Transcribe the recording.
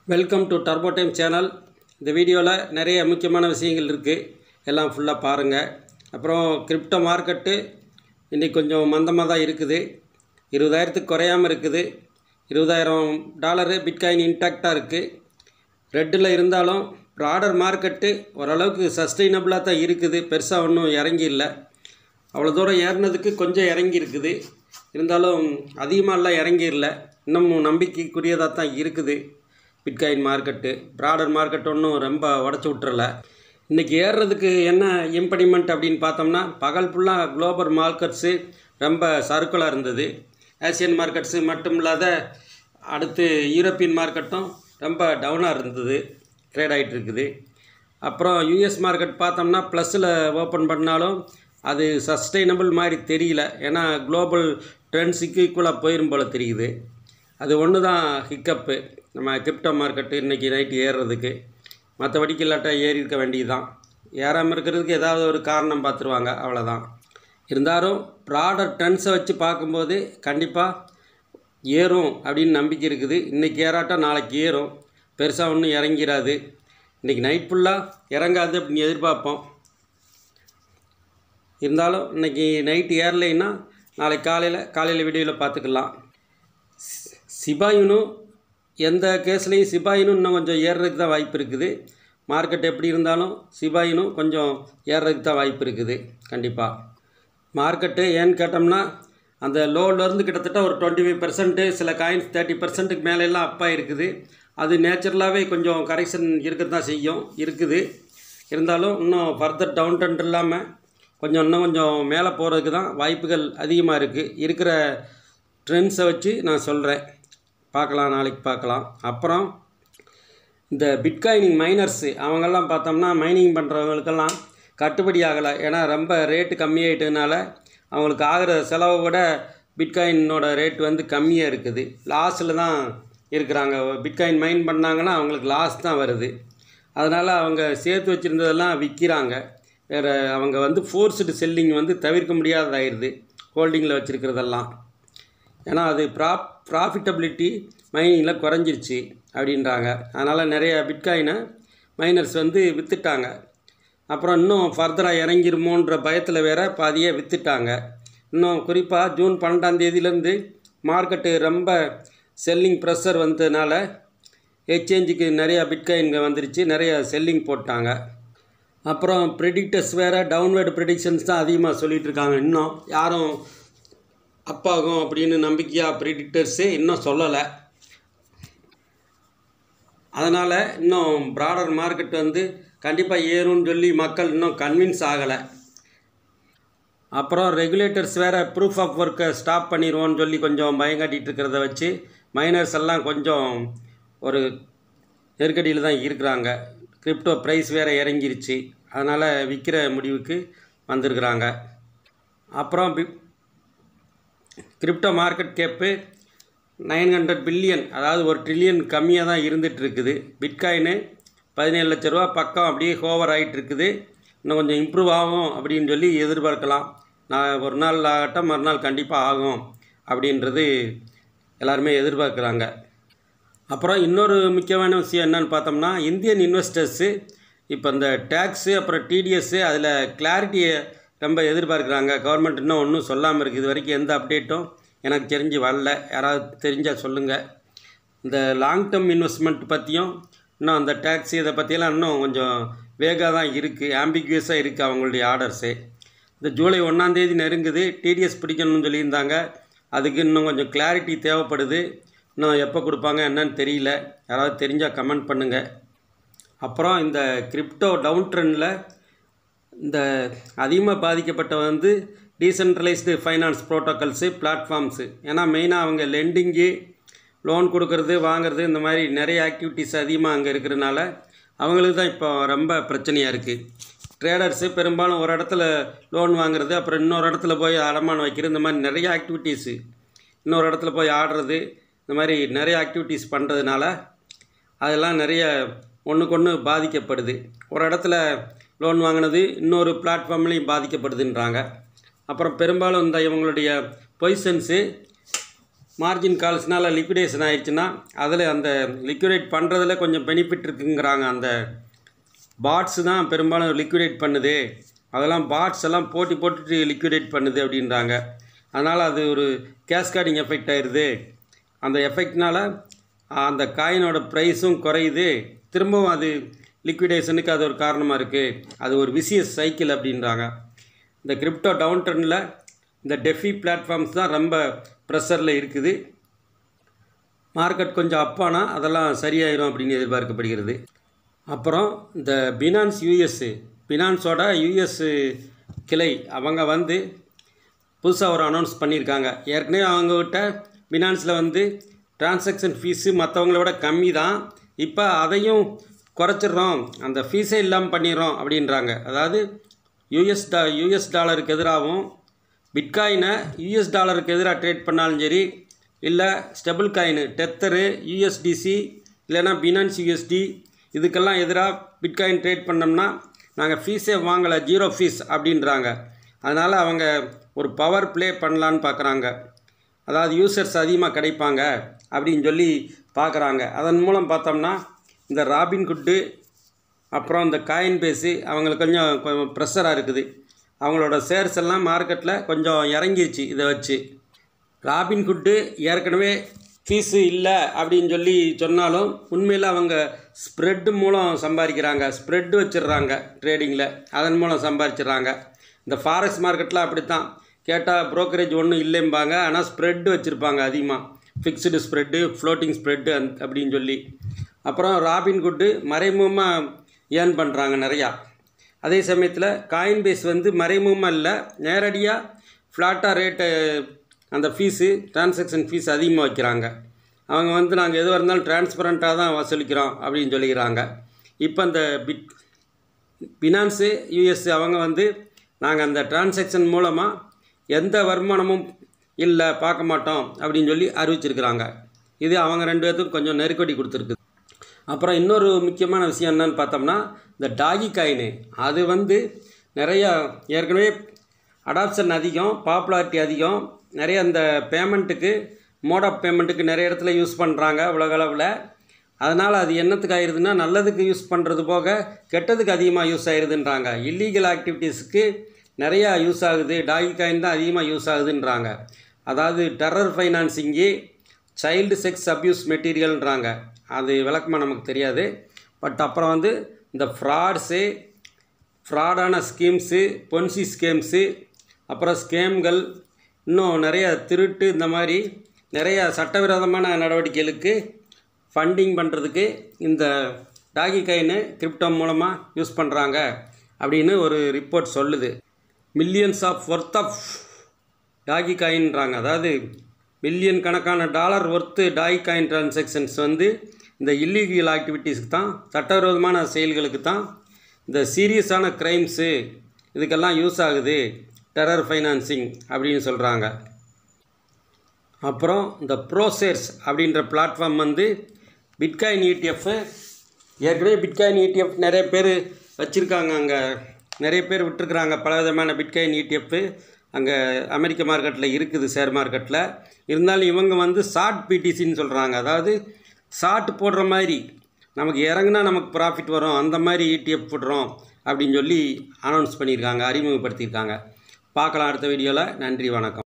welcome to Turbo Time channel இந்த வீடியோவில் நிறைய முக்கியமான விஷயங்கள் இருக்குது எல்லாம் ஃபுல்லாக பாருங்கள் அப்புறம் கிரிப்டோ மார்க்கெட்டு இன்றைக்கி கொஞ்சம் மந்தமாக தான் இருக்குது இருபதாயிரத்துக்கு குறையாமல் இருக்குது இருபதாயிரம் டாலரு பிட்காயின் இன்டாக்டாக இருக்குது ரெட்டில் இருந்தாலும் ப்ராடர் மார்க்கெட்டு ஓரளவுக்கு சஸ்டைனபிளாக தான் இருக்குது பெருசாக ஒன்றும் இறங்கி இல்லை அவ்வளோ தூரம் ஏறினதுக்கு கொஞ்சம் இறங்கி இருக்குது இருந்தாலும் அதிகமாகலாம் இறங்கிடல இன்னமும் நம்பிக்கைக்குரியதாக தான் இருக்குது பிட்காயின் மார்க்கெட்டு ப்ராடர் மார்க்கெட் ஒன்றும் ரொம்ப உடச்சி விட்டுறல இன்றைக்கி ஏறுறதுக்கு என்ன இம்படிமெண்ட் அப்படின்னு பார்த்தோம்னா பகல் ஃபுல்லாக குளோபல் மார்க்கெட்ஸு ரொம்ப சர்க்குலாக இருந்தது ஏசியன் மார்க்கெட்ஸு மட்டும் இல்லாத அடுத்து யூரோப்பியன் மார்க்கெட்டும் ரொம்ப டவுனாக இருந்தது ட்ரேட் ஆகிட்டு இருக்குது அப்புறம் யூஎஸ் மார்க்கெட் பார்த்தோம்னா ப்ளஸில் ஓப்பன் பண்ணாலும் அது சஸ்டைனபிள் மாதிரி தெரியல ஏன்னா குளோபல் ட்ரெண்ட்ஸுக்கு ஈக்குவலாக போயிரும் போல் தெரியுது அது ஒன்று தான் ஹிக்கப்பு நம்ம கிரிப்டோ மார்க்கெட்டு இன்றைக்கி நைட்டு ஏறுறதுக்கு மற்றபடிக்கு இல்லாட்டா ஏறி இருக்க வேண்டியது தான் ஏறாமல் இருக்கிறதுக்கு ஏதாவது ஒரு காரணம் பார்த்துருவாங்க அவ்வளோதான் இருந்தாலும் ப்ராடர் ட்ரெண்ட்ஸை வச்சு பார்க்கும்போது கண்டிப்பாக ஏறும் அப்படின்னு நம்பிக்கை இருக்குது இன்றைக்கி ஏறாட்டா நாளைக்கு ஏறும் பெருசாக ஒன்றும் இறங்கிராது இன்றைக்கி நைட் ஃபுல்லாக இறங்காது அப்படின்னு எதிர்பார்ப்போம் இருந்தாலும் இன்றைக்கி நைட்டு ஏறலைன்னா நாளைக்கு காலையில் காலையில் வீடியோவில் பார்த்துக்கலாம் சிபாயினும் எந்த கேஸ்லேயும் சிபாயினும் இன்னும் கொஞ்சம் ஏறுறதுக்கு தான் வாய்ப்பு இருக்குது மார்க்கெட் எப்படி இருந்தாலும் சிபாயினும் கொஞ்சம் ஏறுறதுக்கு தான் வாய்ப்பு இருக்குது கண்டிப்பாக மார்க்கெட்டு ஏன்னு கேட்டோம்னா அந்த லோவிலேருந்து கிட்டத்தட்ட ஒரு டுவெண்ட்டி ஃபைவ் பர்சன்ட்டு சில காயின்ஸ் தேர்ட்டி பர்சன்ட்டுக்கு மேலெல்லாம் அப்பாக இருக்குது அது நேச்சுரலாகவே கொஞ்சம் கரெக்ஷன் இருக்க தான் செய்யும் இருக்குது இருந்தாலும் இன்னும் ஃபர்தர் டவுன் ட்ரெண்ட் இல்லாமல் கொஞ்சம் இன்னும் கொஞ்சம் மேலே போகிறதுக்கு தான் வாய்ப்புகள் அதிகமாக இருக்குது இருக்கிற ட்ரெண்ட்ஸை வச்சு நான் சொல்கிறேன் பார்க்கலாம் நாளைக்கு பார்க்கலாம் அப்புறம் இந்த பிட்காயினிங் மைனர்ஸு அவங்கெல்லாம் பார்த்தோம்னா மைனிங் பண்ணுறவங்களுக்கெல்லாம் கட்டுப்படி ஆகலை ஏன்னா ரொம்ப ரேட்டு கம்மியாயிட்டதுனால அவங்களுக்கு ஆகிற செலவை விட பிட்காயினோட ரேட் வந்து கம்மியாக இருக்குது லாஸில் தான் இருக்கிறாங்க பிட்காயின் மைன் பண்ணாங்கன்னா அவங்களுக்கு லாஸ் தான் வருது அதனால் அவங்க சேர்த்து வச்சுருந்ததெல்லாம் விற்கிறாங்க வேறு அவங்க வந்து ஃபோர்ஸ்டு செல்லிங் வந்து தவிர்க்க முடியாததாயிருது ஹோல்டிங்கில் வச்சுருக்கிறதெல்லாம் ஏன்னா அது ப்ராப் ப்ராஃபிட்டபிலிட்டி மைனிங்கில் குறைஞ்சிருச்சு அப்படின்றாங்க அதனால் நிறைய பிட்காயினை மைனர்ஸ் வந்து விற்றுட்டாங்க அப்புறம் இன்னும் ஃபர்தராக இறங்கிருமோன்ற பயத்தில் வேற பாதியே விற்றுட்டாங்க இன்னும் குறிப்பாக ஜூன் பன்னெண்டாம் தேதியிலேருந்து மார்க்கெட்டு ரொம்ப செல்லிங் ப்ரெஷர் வந்ததுனால எக்ஸ்சேஞ்சுக்கு நிறையா பிட்காயின்க வந்துருச்சு நிறைய செல்லிங் போட்டாங்க அப்புறம் ப்ரெடிக்டர்ஸ் வேறு டவுன்வேர்டு ப்ரெடிக்ஷன்ஸ் தான் அதிகமாக சொல்லிகிட்டு இருக்காங்க இன்னும் யாரும் அப்பாகும் அப்படின்னு நம்பிக்கையாக ப்ரெடிக்டர்ஸே இன்னும் சொல்லலை அதனால் இன்னும் ப்ராடர் மார்க்கெட் வந்து கண்டிப்பாக ஏறும்னு சொல்லி மக்கள் இன்னும் கன்வின்ஸ் ஆகலை அப்புறம் ரெகுலேட்டர்ஸ் வேறு ப்ரூஃப் ஆஃப் ஒர்க்கை ஸ்டாப் பண்ணிடுவோன்னு சொல்லி கொஞ்சம் பயங்காட்டிகிட்டு இருக்கிறத வச்சு மைனர்ஸ் எல்லாம் கொஞ்சம் ஒரு நெருக்கடியில் தான் இருக்கிறாங்க கிரிப்டோ ப்ரைஸ் வேறு இறங்கிருச்சு அதனால் விற்கிற முடிவுக்கு வந்திருக்கிறாங்க அப்புறம் பி crypto market cap nine hundred billion அதாவது ஒரு ட்ரில்லியன் கம்மியாக தான் இருந்துகிட்டு இருக்குது பிட்காயினு பதினேழு லட்ச ரூபா பக்கம் அப்படியே ஹோவர் ஆகிட்டு இருக்குது இன்னும் கொஞ்சம் இம்ப்ரூவ் ஆகும் அப்படின்னு சொல்லி எதிர்பார்க்கலாம் நான் ஒரு நாள் ஆகட்டும் மறுநாள் கண்டிப்பாக ஆகும் அப்படின்றது எல்லாருமே எதிர்பார்க்குறாங்க அப்புறம் இன்னொரு முக்கியமான விஷயம் என்னன்னு பார்த்தோம்னா இந்தியன் இன்வெஸ்டர்ஸு இப்போ இந்த டேக்ஸு அப்புறம் டிடிஎஸ்ஸு அதில் கிளாரிட்டியை ரொம்ப எதிர்பார்க்குறாங்க கவர்மெண்ட் இன்னும் ஒன்றும் சொல்லாமல் இருக்குது இது வரைக்கும் எந்த அப்டேட்டும் எனக்கு தெரிஞ்சு வரல யாராவது தெரிஞ்சால் சொல்லுங்கள் இந்த லாங் டேர்ம் இன்வெஸ்ட்மெண்ட் பற்றியும் இன்னும் அந்த டேக்ஸ் இதை பற்றியெல்லாம் இன்னும் கொஞ்சம் வேகாக தான் இருக்குது ஆம்பிகுவஸாக இருக்குது அவங்களுடைய ஆர்டர்ஸு இந்த ஜூலை ஒன்றாந்தேதி நெருங்குது டிடிஎஸ் பிடிக்கணும்னு சொல்லியிருந்தாங்க அதுக்கு இன்னும் கொஞ்சம் கிளாரிட்டி தேவைப்படுது இன்னும் எப்போ கொடுப்பாங்க என்னன்னு தெரியல யாராவது தெரிஞ்சால் கமெண்ட் பண்ணுங்கள் அப்புறம் இந்த கிரிப்டோ டவுன் ட்ரெண்டில் இந்த அதிகமாக பாதிக்கப்பட்ட வந்து டீசென்ட்ரலைஸ்டு ஃபைனான்ஸ் ப்ரோட்டோக்கால்ஸு பிளாட்ஃபார்ம்ஸு ஏன்னா மெயினாக அவங்க லெண்டிங்கு லோன் கொடுக்கறது வாங்குறது இந்த மாதிரி நிறைய ஆக்டிவிட்டீஸ் அதிகமாக அங்கே இருக்கிறனால அவங்களுக்கு தான் இப்போ ரொம்ப பிரச்சனையாக இருக்குது ட்ரேடர்ஸு பெரும்பாலும் ஒரு இடத்துல லோன் வாங்குறது அப்புறம் இன்னொரு இடத்துல போய் அடமானம் வைக்கிறது இந்த மாதிரி நிறைய ஆக்டிவிட்டீஸு இன்னொரு இடத்துல போய் ஆடுறது இந்த மாதிரி நிறைய ஆக்டிவிட்டீஸ் பண்ணுறதுனால அதெல்லாம் நிறைய ஒன்றுக்கு ஒன்று பாதிக்கப்படுது ஒரு இடத்துல லோன் வாங்கினது இன்னொரு பிளாட்ஃபார்ம்லேயும் பாதிக்கப்படுதுன்றாங்க அப்புறம் பெரும்பாலும் இந்த இவங்களுடைய பொசிஷன்ஸு மார்ஜின் கால்ஸ்னால லிக்விடேஷன் ஆயிடுச்சுன்னா அதில் அந்த லிக்விடேட் பண்ணுறதுல கொஞ்சம் பெனிஃபிட் இருக்குங்கிறாங்க அந்த பாட்ஸ் தான் பெரும்பாலும் லிக்விடேட் பண்ணுது அதெல்லாம் பாட்ஸ் எல்லாம் போட்டி போட்டுட்டு லிக்விடேட் பண்ணுது அப்படின்றாங்க அதனால் அது ஒரு கேஸ்கார்டிங் எஃபெக்ட் ஆயிடுது அந்த எஃபெக்ட்னால அந்த காயினோட ப்ரைஸும் குறையுது திரும்பவும் அது லிக்விடேஷனுக்கு அது ஒரு காரணமாக இருக்குது அது ஒரு விசியஸ் சைக்கிள் அப்படின்றாங்க இந்த கிரிப்டோ டவுன் ட்ரெண்டில் இந்த டெஃபி பிளாட்ஃபார்ம்ஸ் தான் ரொம்ப ப்ரெஷரில் இருக்குது மார்க்கெட் கொஞ்சம் அப்பானா அதெல்லாம் சரியாயிரும் அப்படின்னு எதிர்பார்க்கப்படுகிறது அப்புறம் இந்த பினான்ஸ் யூஎஸ்ஸு பினான்ஸோட யூஎஸ் கிளை அவங்க வந்து புதுசாக ஒரு அனௌன்ஸ் பண்ணியிருக்காங்க ஏற்கனவே அவங்கக்கிட்ட பினான்ஸில் வந்து டிரான்சாக்ஷன் ஃபீஸு மற்றவங்கள விட கம்மி தான் இப்போ அதையும் குறைச்சிடுறோம் அந்த ஃபீஸே இல்லாமல் பண்ணிடுறோம் அப்படின்றாங்க அதாவது யூஎஸ் டா யூஎஸ் டாலருக்கு எதிராகவும் பிட்காயினை யூஎஸ் டாலருக்கு எதிராக ட்ரேட் பண்ணாலும் சரி இல்லை ஸ்டெபிள் காயின் டெத்தரு யூஎஸ்டிசி இல்லைன்னா பினான்ஸ் யூஎஸ்டி இதுக்கெல்லாம் எதிராக பிட்காயின் ட்ரேட் பண்ணோம்னா நாங்கள் ஃபீஸே வாங்கலை ஜீரோ ஃபீஸ் அப்படின்றாங்க அதனால் அவங்க ஒரு பவர் ப்ளே பண்ணலான்னு பார்க்குறாங்க அதாவது யூசர்ஸ் அதிகமாக கிடைப்பாங்க அப்படின்னு சொல்லி பார்க்குறாங்க அதன் மூலம் பார்த்தோம்னா இந்த ராபின் குட்டு அப்புறம் இந்த காயின் பேஸு அவங்களுக்கு கொஞ்சம் கொஞ்சம் ப்ரெஷராக இருக்குது அவங்களோட ஷேர்ஸ் எல்லாம் மார்க்கெட்டில் கொஞ்சம் இறங்கிருச்சு இதை வச்சு ராபின் குட்டு ஏற்கனவே ஃபீஸு இல்லை அப்படின்னு சொல்லி சொன்னாலும் உண்மையில் அவங்க ஸ்ப்ரெட்டு மூலம் சம்பாதிக்கிறாங்க ஸ்ப்ரெட்டு வச்சிடுறாங்க ட்ரேடிங்கில் அதன் மூலம் சம்பாதிச்சிடுறாங்க இந்த ஃபாரெக்ஸ் மார்க்கெட்டில் அப்படித்தான் கேட்டால் ப்ரோக்கரேஜ் ஒன்றும் இல்லைம்பாங்க ஆனால் ஸ்ப்ரெட்டு வச்சுருப்பாங்க அதிகமாக ஃபிக்ஸ்டு ஸ்ப்ரெட்டு ஃப்ளோட்டிங் ஸ்ப்ரெட்டு அந் அப்படின்னு சொல்லி அப்புறம் ராபின் குட்டு மறைமுகமாக ஏர்ன் பண்ணுறாங்க நிறையா அதே சமயத்தில் காயின் பேஸ் வந்து மறைமுகமாக இல்லை நேரடியாக ஃப்ளாட்டாக ரேட்டு அந்த ஃபீஸு டிரான்சாக்ஷன் ஃபீஸ் அதிகமாக வைக்கிறாங்க அவங்க வந்து நாங்கள் எதுவாக இருந்தாலும் டிரான்ஸ்பரண்ட்டாக தான் வசூலிக்கிறோம் அப்படின்னு சொல்லிக்கிறாங்க இப்போ அந்த பிட் பினான்ஸு யூஎஸ் அவங்க வந்து நாங்கள் அந்த டிரான்சாக்ஷன் மூலமாக எந்த வருமானமும் இல்லை பார்க்க மாட்டோம் அப்படின்னு சொல்லி அறிவிச்சிருக்கிறாங்க இது அவங்க ரெண்டு பேர்த்துக்கும் கொஞ்சம் நெருக்கடி கொடுத்துருக்கு அப்புறம் இன்னொரு முக்கியமான விஷயம் என்னன்னு பார்த்தோம்னா இந்த டாகி காயின் அது வந்து நிறையா ஏற்கனவே அடாப்ஷன் அதிகம் பாப்புலாரிட்டி அதிகம் நிறைய இந்த பேமெண்ட்டுக்கு மோட் ஆஃப் பேமெண்ட்டுக்கு நிறைய இடத்துல யூஸ் பண்ணுறாங்க உலக அளவில் அதனால் அது என்னத்துக்கு ஆயிடுதுன்னா நல்லதுக்கு யூஸ் பண்ணுறது போக கெட்டதுக்கு அதிகமாக யூஸ் ஆயிடுதுன்றாங்க இல்லீகல் ஆக்டிவிட்டீஸுக்கு நிறையா யூஸ் ஆகுது டாகி காயின் தான் அதிகமாக யூஸ் ஆகுதுன்றாங்க அதாவது terror financing child sex abuse மெட்டீரியல்ன்றாங்க அது விளக்கமாக நமக்கு தெரியாது பட் அப்புறம் வந்து இந்த ஃப்ராட்ஸு ஃப்ராடான ஸ்கீம்ஸு பொன்சி ஸ்கீம்ஸு அப்புறம் ஸ்கேம்கள் இன்னும் நிறைய திருட்டு இந்த மாதிரி நிறைய சட்டவிரோதமான நடவடிக்கைகளுக்கு ஃபண்டிங் பண்ணுறதுக்கு இந்த டாகி காயின்னு கிரிப்டோ மூலமாக யூஸ் பண்ணுறாங்க அப்படின்னு ஒரு ரிப்போர்ட் சொல்லுது மில்லியன்ஸ் ஆஃப் ஒர்த் ஆஃப் டாகி காயின்றாங்க அதாவது மில்லியன் கணக்கான dollar worth Dogecoin transactions வந்து இந்த இல்லீகல் ஆக்டிவிட்டீஸ்க்கு தான் சட்டவிரோதமான செயல்களுக்கு தான் இந்த சீரியஸான க்ரைம்ஸு இதுக்கெல்லாம் யூஸ் ஆகுது டெரர் ஃபைனான்சிங் அப்படின்னு சொல்கிறாங்க அப்புறம் இந்த ப்ரோசேர்ஸ் அப்படின்ற பிளாட்ஃபார்ம் வந்து பிட்காயின் ETF ஏற்கனவே பிட்காயின் ETF நிறைய பேர் வச்சுருக்காங்க அங்கே நிறைய பேர் விட்டுருக்குறாங்க பல விதமான பிட்காயின் ETF அங்கே அமெரிக்க மார்க்கெட்டில் இருக்குது ஷேர் மார்க்கெட்டில் இருந்தாலும் இவங்க வந்து ஷார்ட் பிடிசின்னு சொல்கிறாங்க அதாவது ஷார்ட் போடுற மாதிரி நமக்கு இறங்குனா நமக்கு ப்ராஃபிட் வரும் அந்த மாதிரி ETF போடுறோம் அப்படின்னு சொல்லி அனௌன்ஸ் பண்ணியிருக்காங்க அறிமுகப்படுத்தியிருக்காங்க பார்க்கலாம் அடுத்த வீடியோவில் நன்றி வணக்கம்